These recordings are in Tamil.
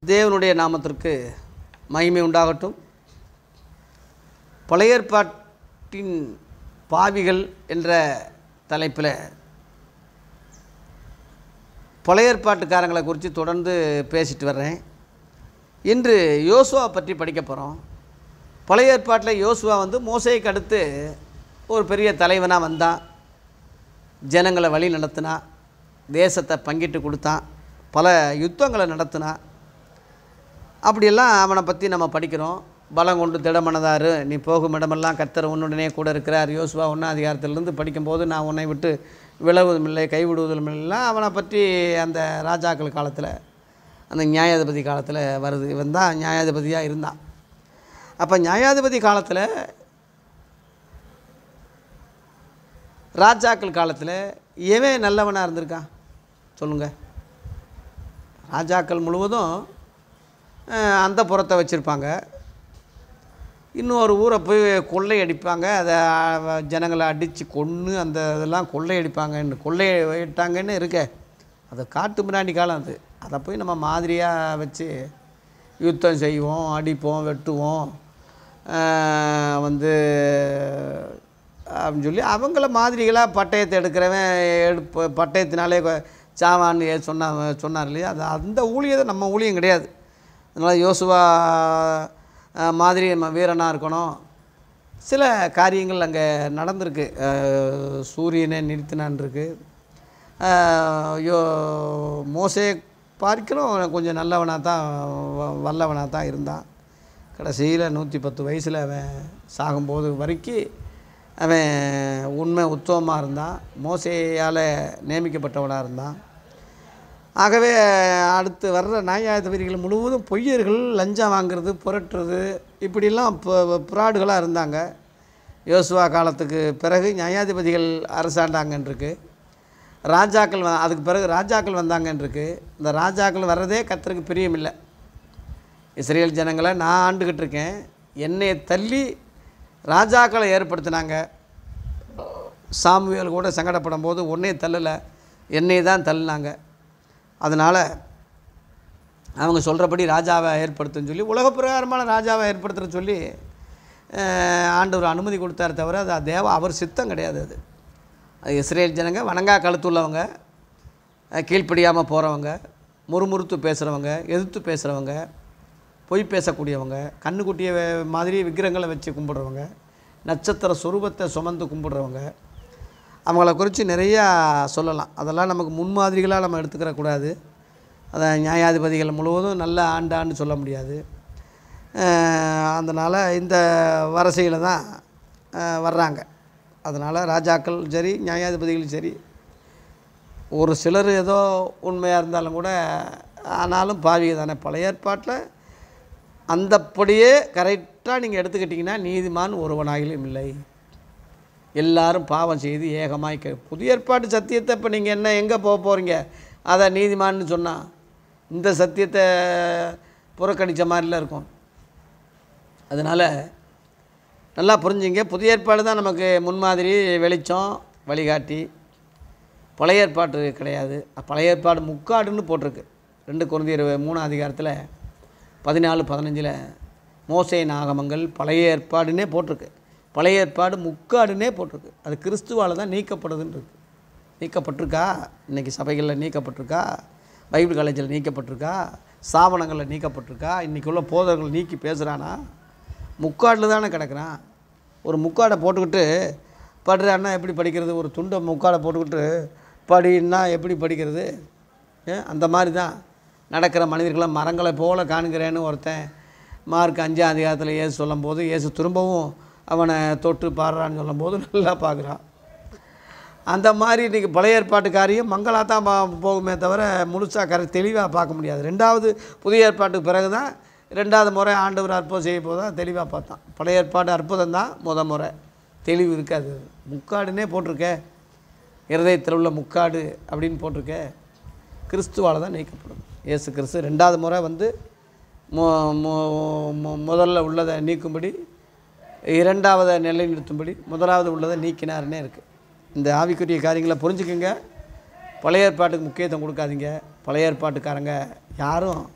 தேவனுடைய நாமத்திற்கு மகிமை உண்டாகட்டும் பழைய ஏற்பாட்டின் பாவிகள் என்ற தலைப்பில் பழைய ஏற்பாட்டுக்காரங்களை குறித்து தொடர்ந்து பேசிட்டு வர்றேன் இன்று யோசுவா பற்றி படிக்க போகிறோம் பழைய ஏற்பாட்டில் யோசுவா வந்து மோசைக்கு அடுத்து ஒரு பெரிய தலைவனாக வந்தான் ஜனங்களை வழி நடத்தினான் தேசத்தை பங்கிட்டு கொடுத்தான் பல யுத்தங்களை நடத்தினான் அப்படியெல்லாம் அவனை பற்றி நம்ம படிக்கிறோம் பலம் கொண்டு திடமனதாரு நீ போகும் இடமெல்லாம் கத்தர் உன்னுடனே கூட இருக்கிறார் யோசுவா ஒன்றாம் அதிகாரத்திலிருந்து படிக்கும்போது நான் உன்னை விட்டு விலகுவதும் இல்லை கைவிடுவதும் இல்லை அவனை பற்றி அந்த ராஜாக்கள் காலத்தில் அந்த நியாயாதிபதி காலத்தில் வருது இவன் தான் நியாயாதிபதியாக இருந்தான் அப்போ நியாயாதிபதி காலத்தில் ராஜாக்கள் காலத்தில் எவன் நல்லவனாக இருந்திருக்கான் சொல்லுங்கள் ராஜாக்கள் முழுவதும் அந்த புறத்தை வச்சுருப்பாங்க இன்னொரு ஊரை போய் கொள்ளையடிப்பாங்க அதை அஹ், ஜனங்களை அடித்து கொன்று அந்த இதெல்லாம் கொள்ளையடிப்பாங்கன்னு கொள்ளையிட்டாங்கன்னு இருக்கே அது காட்டு மிராண்டி காலம் அது அதை போய் நம்ம மாதிரியாக வச்சு யுத்தம் செய்வோம் அடிப்போம் வெட்டுவோம் அஹ், வந்து அப்படின்னு சொல்லி அவங்கள மாதிரிகளாக பட்டயத்தை எடுக்கிறவன் எடுப்பு பட்டயத்தினாலே கொ- சாவான்னு ஏ- சொன்னா சொன்னார் இல்லையா அது அந்த ஊழியத்தை நம்ம ஊழியம் கிடையாது அதனால் யோசுவா அஹ், மாதிரி நம்ம வீரனாக இருக்கணும் சில காரியங்கள் அங்கே நடந்திருக்கு அஹ், சூரியனை நிறுத்தினான் இருக்கு அஹ், யோ மோசே பார்க்கிறோம் கொஞ்சம் நல்லவனாக தான் வ- வல்லவனாக தான் இருந்தான் கடைசியில் நூற்றி பத்து வயசில் அவன் சாகும்போது வரைக்கும் அவன் உண்மை உத்தவமாக இருந்தான் மோசையால் நியமிக்கப்பட்டவனாக இருந்தான் ஆகவே அடுத்து வர்ற நியாயாதிபதிகள் முழுவதும் பொய்யர்கள் லஞ்சம் வாங்குறது புரட்டுறது இப்படிலாம் புராடுகளாக இருந்தாங்க யோசுவா காலத்துக்கு பிறகு நியாயாதிபதிகள் அரசாண்டாங்கன்றிருக்கு ராஜாக்கள் வ- அதுக்கு பிறகு ராஜாக்கள் வந்தாங்கன்றிருக்கு இந்த ராஜாக்கள் வர்றதே கர்த்தருக்கு பிரியமில்லை இஸ்ரேல் ஜனங்களை நான் ஆண்டுக்கிட்டு இருக்கேன் என்னை தள்ளி ராஜாக்களை ஏற்படுத்தினாங்க சாமுவேல் கூட சங்கடப்படும் போது உன்னைய தள்ளலை என்னை தான் தள்ளினாங்க அதனால் அவங்க சொல்கிறபடி ராஜாவை ஏற்படுத்துன்னு சொல்லி உலக பிரகாரமான ராஜாவை ஏற்படுத்துற சொல்லி அஹ், ஆண்டவர் அனுமதி கொடுத்தாரு தவிர அது தேவ அவர் சித்தம் கிடையாது அது அது இஸ்ரேல் ஜனங்க வணங்கா கழுத்துள்ளவங்க அஹ், கீழ்ப்படியாமல் போகிறவங்க முறுமுறுத்து பேசுகிறவங்க எதிர்த்து பேசுகிறவங்க பொய் பேசக்கூடியவங்க கண்ணுக்குட்டிய வே- மாதிரி விக்கிரங்களை வச்சு கும்பிடுறவங்க நட்சத்திர சுரூபத்தை சுமந்து கும்பிடுறவங்க அவங்கள குறித்து நிறையா சொல்லலாம் அதெல்லாம் நமக்கு முன்மாதிரிகளாக நம்ம எடுத்துக்கிற கூடாது அதை நியாயாதிபதிகள் முழுவதும் நல்ல ஆண்டான்னு சொல்ல முடியாது அதனால் இந்த வரிசையில் தான் அஹ், வர்றாங்க அதனால் ராஜாக்கள் சரி நியாயாதிபதிகள் சரி ஒரு சிலர் ஏதோ உண்மையாக இருந்தாலும் கூட ஆனாலும் பாவிக தானே பழைய ஏற்பாட்டில் அந்தப்படியே கரெக்டாக நீங்கள் எடுத்துக்கிட்டிங்கன்னா நீதிமான் ஒருவனாகிலும் இல்லை எல்லாரும் பாவம் செய்து ஏகமாய் கெ- புதிய ஏற்பாட்டு சத்தியத்தை இப்போ நீங்கள் என்ன எங்கே போக போகிறீங்க அதை நீதிமான்னு சொன்னால் இந்த சத்தியத்தை புறக்கணித்த மாதிரிலாம் இருக்கும் அதனால் நல்லா புரிஞ்சுங்க புதிய ஏற்பாடு தான் நமக்கு முன்மாதிரி வெளிச்சம் வழிகாட்டி பழைய ஏற்பாட்டு கிடையாது பழைய ஏற்பாடு முக்காடுன்னு போட்டிருக்கு ரெண்டு குழந்தையர் மூணு அதிகாரத்தில் பதினாலு பதினஞ்சில் மோசே நாகமங்கள் பழைய ஏற்பாடுன்னே போட்டிருக்கு பழைய ஏற்பாடு முக்காடுன்னே போட்டிருக்கு அது கிறிஸ்துவால் தான் நீக்கப்படுதுன்னு இருக்கு நீக்கப்பட்டிருக்கா இன்றைக்கி சபைகளில் நீக்கப்பட்டிருக்கா பைபிள் காலேஜில் நீக்கப்பட்டிருக்கா ஸ்தாபனங்களில் நீக்கப்பட்டிருக்கா இன்றைக்கி உள்ள போதர்கள் நீக்கி பேசுகிறானா முக்காடில் தானே கிடக்குறான் ஒரு முக்காடை போட்டுக்கிட்டு படுறான்னா எப்படி படிக்கிறது ஒரு துண்டை முக்காடை போட்டுக்கிட்டு படின்னா எப்படி படிக்கிறது ஏன் அந்த மாதிரி தான் நடக்கிற மனிதர்களை மரங்களை போல காணுகிறேன்னு ஒருத்தன் மார்க் அஞ்சாம் அதிகாரத்தில் இயேசு சொல்லும்போது இயேசு திரும்பவும் அவனை தொட்டு பாடுறான்னு சொல்லும்போது நல்லா பார்க்குறான் அந்த மாதிரி இன்றைக்கி பழைய ஏற்பாட்டு காரியம் மங்களாக தான் பா- போகுமே தவிர முழுசாக கரை தெளிவாக பார்க்க முடியாது ரெண்டாவது புதிய ஏற்பாட்டுக்கு பிறகு தான் ரெண்டாவது முறை ஆண்டவர் அற்புதம் செய்ய போது தான் தெளிவாக பார்த்தான் பழைய ஏற்பாடு அற்புதம் தான் முத முறை தெளிவு இருக்காது முக்காடுன்னே போட்டிருக்கே இருதயத்தில் உள்ள முக்காடு அப்படின்னு போட்டிருக்கே கிறிஸ்துவால் தான் நீக்கப்படும் இயேசு கிறிஸ்து ரெண்டாவது முறை வந்து மு- மு- மு- முதல்ல உள்ளதை நீக்கும்படி இரண்டாவதை நிலைநிறுத்தும்படி முதலாவது உள்ளதை நீக்கினாருன்னே இருக்குது இந்த ஆவிக்குரிய காரியங்களை புரிஞ்சுக்குங்க பழைய ஏற்பாட்டுக்கு முக்கியத்துவம் கொடுக்காதீங்க பழைய ஏற்பாட்டுக்காரங்க யாரும்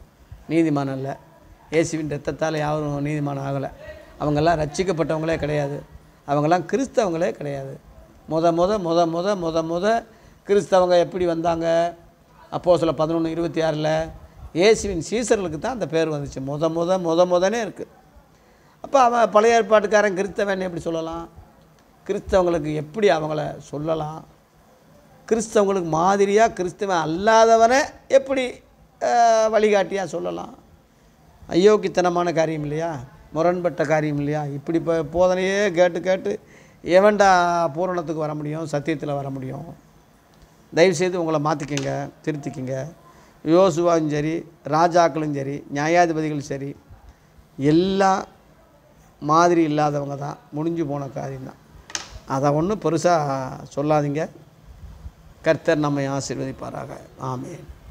நீதிமான் அல்ல இயேசுவின் ரத்தத்தால் யாரும் நீதிமான் ஆகலை அவங்கெல்லாம் ரட்சிக்கப்பட்டவங்களே கிடையாது அவங்கெல்லாம் கிறிஸ்தவங்களே கிடையாது முத முத முத முத முத முத கிறிஸ்தவங்க எப்படி வந்தாங்க அப்போ சில பதினொன்று இருபத்தி ஆறில் இயேசுவின் சீசர்களுக்கு தான் அந்த பேர் வந்துச்சு முத முத முத முதனே இருக்குது அப்போ அவன் பழைய ஏற்பாட்டுக்காரன் கிறிஸ்தவன் எப்படி சொல்லலாம் கிறிஸ்தவங்களுக்கு எப்படி அவங்கள சொல்லலாம் கிறிஸ்தவங்களுக்கு மாதிரியாக கிறிஸ்தவன் அல்லாதவனை எப்படி அஹ், வழிகாட்டியாக சொல்லலாம் அயோக்கித்தனமான காரியம் இல்லையா முரண்பட்ட காரியம் இல்லையா இப்படி இப்போ போதனையே கேட்டு கேட்டு எவன்டா பூரணத்துக்கு வர முடியும் சத்தியத்தில் வர முடியும் தயவுசெய்து உங்களை மாற்றிக்கங்க திருத்திக்கங்க யோசுவாவும் சரி ராஜாக்களும் சரி நியாயாதிபதிகளும் சரி எல்லாம் மாதிரி இல்லாதவங்க தான் முடிஞ்சு போன காரியம்தான் அதை ஒன்றும் பெருசாக சொல்லாதீங்க கர்த்தர் நம்மை ஆசீர்வதிப்பாராக ஆமென்